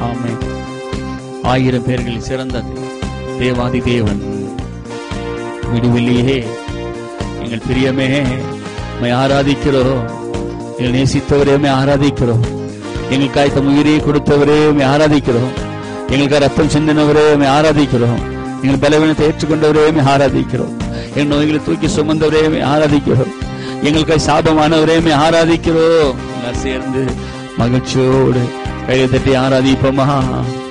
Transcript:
ஆமென் ஆயிரம் பேர்களில் சிறந்த தேவாதி தேவன் விடுவில்லையே எங்கள் பிரியமே உம்மை ஆராதிக்கிறோம் எங்கள் நேசித்தவரே உம்மை ஆராதிக்கிறோம் எங்களுக்காய் தம் உயிரை கொடுத்தவரே உம்மை ஆராதிக்கிறோம் எங்களுக்காக ரத்தம் சிந்தினவரே உம்மை ஆராதிக்கிறோம் எங்கள் பலவீனத்தை ஏற்றுக்கொண்டவரே உம்மை ஆராதிக்கிறோம் எங்கள் நோய்களை தூக்கி சுமந்தவரே உம்மை ஆராதிக்கிறோம் எங்களுக்காய் சாபமானவரே உம்மை ஆராதிக்கிறோம் எல்லாம் சேர்ந்து மகிழ்ச்சியோடு கையை தட்டி ஆராதிப்போமா